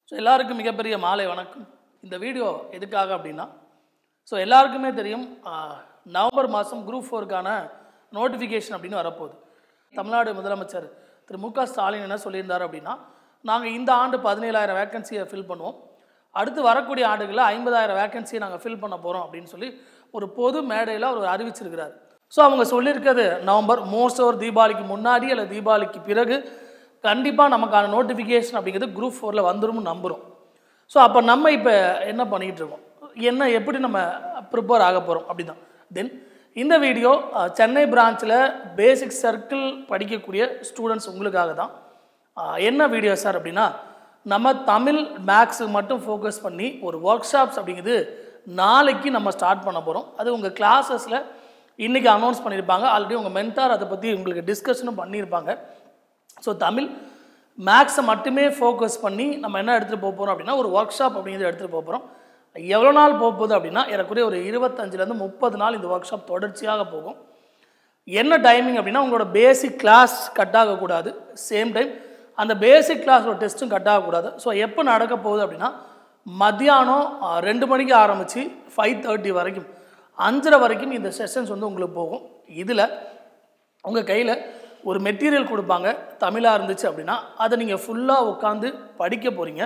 so எல்லாருக்கும் மிகப்பெரிய மாலை வணக்கம் இந்த வீடியோ எதுக்காக அப்படின்னா ஸோ எல்லாருக்குமே தெரியும் ஆஹ், நவம்பர் மாதம் குரூப் ஃபோருக்கான நோட்டிஃபிகேஷன் அப்படின்னு வரப்போகுது தமிழ்நாடு முதலமைச்சர் திரு மு க ஸ்டாலின் என்ன சொல்லியிருந்தார் அப்படின்னா நாங்கள் இந்த ஆண்டு பதினேழாயிரம் வேக்கன்சியை ஃபில் பண்ணுவோம் அடுத்து வரக்கூடிய ஆண்டுகளில் ஐம்பதாயிரம் வேக்கன்சியை நாங்கள் ஃபில் பண்ண போகிறோம் அப்படின்னு சொல்லி ஒரு பொது மேடையில் அவர் அறிவிச்சிருக்கிறார் ஸோ அவங்க சொல்லியிருக்கிறது நவம்பர் மோஸ்ட் ஓவர் தீபாவளிக்கு முன்னாடி அல்லது தீபாவளிக்கு பிறகு கண்டிப்பாக நமக்கான நோட்டிஃபிகேஷன் அப்படிங்கிறது குரூப் ஃபோரில் வந்துரும்னு நம்புகிறோம் ஸோ அப்போ நம்ம இப்போ என்ன பண்ணிகிட்டு இருக்கோம் என்ன எப்படி நம்ம ப்ரிப்பேர் ஆக போகிறோம் அப்படி தான் தென் இந்த வீடியோ அஹ், சென்னை பிரான்ச்சில் பேசிக் சர்க்கிள் படிக்கக்கூடிய ஸ்டூடெண்ட்ஸ் உங்களுக்காக தான் அஹ், என்ன வீடியோ சார் அப்படின்னா நம்ம தமிழ் மேக்ஸுக்கு மட்டும் ஃபோக்கஸ் பண்ணி ஒரு ஒர்க் ஷாப்ஸ் அப்படிங்கிறது நாளைக்கு நம்ம ஸ்டார்ட் பண்ண போகிறோம் அது உங்கள் கிளாஸஸில் இன்றைக்கி அனௌன்ஸ் பண்ணியிருப்பாங்க ஆல்ரெடி உங்கள் மென்டார் அதை பற்றி உங்களுக்கு டிஸ்கஷனும் பண்ணியிருப்பாங்க ஸோ தமிழ் மேக்ஸை மட்டுமே ஃபோக்கஸ் பண்ணி நம்ம என்ன எடுத்துகிட்டு போக போகிறோம் அப்படின்னா ஒரு ஒர்க் ஷாப் அப்படிங்கிறத எடுத்துகிட்டு போக போகிறோம் எவ்வளோ நாள் போக போகுது அப்படின்னா ஏறக்குறைய ஒரு இருபத்தஞ்சிலேருந்து முப்பது நாள் இந்த ஒர்க் ஷாப் தொடர்ச்சியாக போகும் என்ன டைமிங் அப்படின்னா உங்களோட பேசிக் கிளாஸ் கட் ஆகக்கூடாது சேம் டைம் அந்த பேசிக் கிளாஸோட டெஸ்ட்டும் கட் ஆகக்கூடாது ஸோ எப்போ நடக்க போகுது அப்படின்னா மத்தியானம் ஆ, ரெண்டு மணிக்கு ஆரம்பித்து ஃபைவ் தேர்ட்டி வரைக்கும் அஞ்சரை வரைக்கும் இந்த செஷன்ஸ் வந்து உங்களுக்கு போகும் இதில் உங்கள் கையில் ஒரு மெட்டீரியல் கொடுப்பாங்க தமிழாக இருந்துச்சு அப்படின்னா அதை நீங்கள் ஃபுல்லாக உட்காந்து படிக்க போகிறீங்க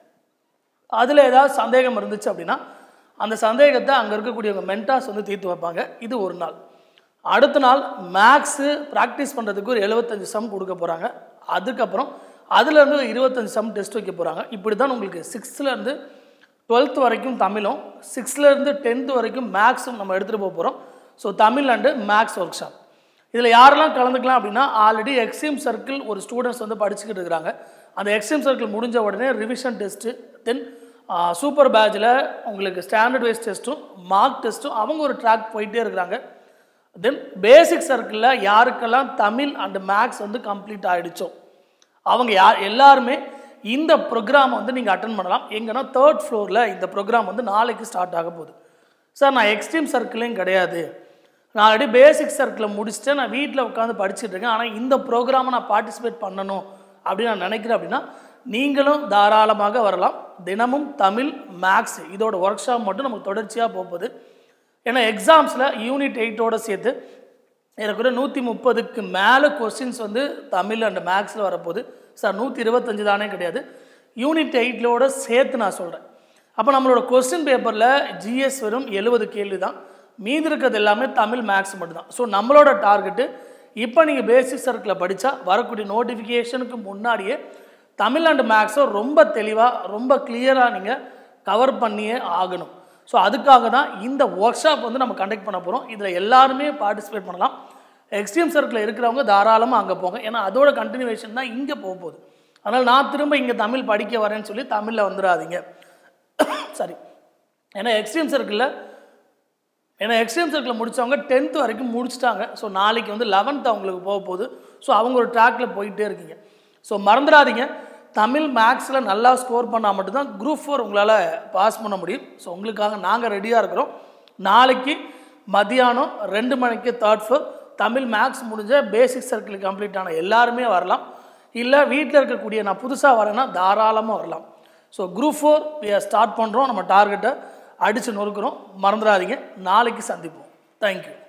அதில் ஏதாவது சந்தேகம் இருந்துச்சு அப்படின்னா அந்த சந்தேகத்தை அங்கே இருக்கக்கூடியவங்க மென்டாஸ் வந்து தீர்த்து வைப்பாங்க இது ஒரு நாள் அடுத்த நாள் மேக்ஸு ப்ராக்டிஸ் பண்ணுறதுக்கு ஒரு எழுபத்தஞ்சு சம் கொடுக்க போகிறாங்க அதுக்கப்புறம் அதுலேருந்து ஒரு இருபத்தஞ்சு சம் டெஸ்ட் வைக்க போகிறாங்க இப்படி தான் உங்களுக்கு சிக்ஸ்த்துலேருந்து டுவெல்த் வரைக்கும் தமிழும் சிக்ஸ்த்லேருந்து டென்த்து வரைக்கும் மேக்ஸும் நம்ம எடுத்துகிட்டு போக போகிறோம் so Tamil and maths workshop இதில் யாரெல்லாம் கலந்துக்கலாம் அப்படின்னா ஆல்ரெடி எக்ஸிம் சர்க்கிள் ஒரு ஸ்டூடெண்ட்ஸ் வந்து படிச்சுக்கிட்டு இருக்கிறாங்க அந்த எக்ஸிம் சர்க்கிள் முடிஞ்ச உடனே ரிவிஷன் டெஸ்ட்டு தென் சூப்பர் பேட்சில் உங்களுக்கு ஸ்டாண்டர்ட் வைஸ் டெஸ்ட்டும் மார்க் டெஸ்ட்டும் அவங்க ஒரு ட்ராக் போயிட்டே இருக்கிறாங்க தென் பேசிக் சர்க்கிளில் யாருக்கெல்லாம் தமிழ் அண்ட் மேக்ஸ் வந்து கம்ப்ளீட் ஆகிடுச்சோ அவங்க யார் எல்லாருமே இந்த ப்ரோக்ராம் வந்து நீங்கள் அட்டன் பண்ணலாம் எங்கன்னா தேர்ட் ஃப்ளோரில் இந்த ப்ரோக்ராம் வந்து நாளைக்கு ஸ்டார்ட் ஆக போகுது சார் நான் எக்ஸ்ட்ரீம் சர்க்கிளையும் கிடையாது நான் ஆல்ரெடி பேசிக் சர்க்கிளை முடிச்சுட்டு நான் வீட்டில் உட்காந்து படிச்சுட்டு இருக்கேன் ஆனால் இந்த ப்ரோக்ராமை நான் பார்ட்டிசிபேட் பண்ணணும் அப்படின்னு நான் நினைக்கிறேன் அப்படின்னா நீங்களும் தாராளமாக வரலாம் தினமும் தமிழ் மேக்ஸ் இதோட ஒர்க் ஷாப் மட்டும் நமக்கு தொடர்ச்சியாக போகுது ஏன்னா எக்ஸாம்ஸில் யூனிட் எயிட்டோட சேர்த்து ஏறக்குறைய நூற்றி முப்பதுக்கு மேலே கொஸ்டின்ஸ் வந்து தமிழ் அண்ட் மேக்ஸில் வரப்போகுது சார் நூற்றி இருபத்தஞ்சு தானே கிடையாது யூனிட் எயிட்லோட சேர்த்து நான் சொல்கிறேன் அப்போ நம்மளோட கொஸ்டின் பேப்பரில் ஜிஎஸ் வெறும் எழுபது கேள்வி தான் மீதி இருக்கிறது எல்லாமே தமிழ் மேக்ஸ் மட்டும்தான் ஸோ நம்மளோட டார்கெட்டு இப்போ நீங்கள் பேசிக் சர்க்கிளில் படித்தா வரக்கூடிய நோட்டிஃபிகேஷனுக்கு முன்னாடியே தமிழ் அண்ட் மேக்ஸை ரொம்ப தெளிவாக ரொம்ப கிளியராக நீங்கள் கவர் பண்ணியே ஆகணும் ஸோ அதுக்காக தான் இந்த ஒர்க் ஷாப் வந்து நம்ம கண்டக்ட் பண்ண போகிறோம் இதில் எல்லாருமே பார்ட்டிசிபேட் பண்ணலாம் எக்ஸ்ட்ரீம் சர்க்கிளில் இருக்கிறவங்க தாராளமாக அங்கே போங்க ஏன்னா அதோட கண்டினியூவேஷன் தான் இங்கே போக போகுது அதனால் நான் திரும்ப இங்கே தமிழ் படிக்க வரேன்னு சொல்லி தமிழில் வந்துடாதீங்க சரி ஏன்னா எக்ஸ்ட்ரீம் சர்க்கிளில் ஏன்னா எக்ஸ்ட்ரீம் சர்க்கிளில் முடித்தவங்க டென்த்து வரைக்கும் முடிச்சிட்டாங்க ஸோ நாளைக்கு வந்து லெவன்த் அவங்களுக்கு போக போகுது ஸோ அவங்க ஒரு ட்ராக்கில் போயிட்டே இருக்கீங்க ஸோ மறந்துடாதீங்க தமிழ் மேக்ஸில் நல்லா ஸ்கோர் பண்ணால் மட்டும்தான் குரூப் ஃபோர் உங்களால் பாஸ் பண்ண முடியும் ஸோ உங்களுக்காக நாங்கள் ரெடியாக இருக்கிறோம் நாளைக்கு மதியானம் ரெண்டு மணிக்கு தேர்ட் ஃப்ளோர் தமிழ் மேக்ஸ் முடிஞ்ச பேசிக் சர்க்கிள் கம்ப்ளீட் ஆன எல்லாருமே வரலாம் இல்லை வீட்டில் இருக்கக்கூடிய நான் புதுசாக வரேன்னா தாராளமாக வரலாம் ஸோ குரூப் ஃபோர் ஸ்டார்ட் பண்ணுறோம் நம்ம டார்கெட்டை அடித்து நொறுக்கிறோம் மறந்துடாதீங்க நாளைக்கு சந்திப்போம் தேங்க்யூ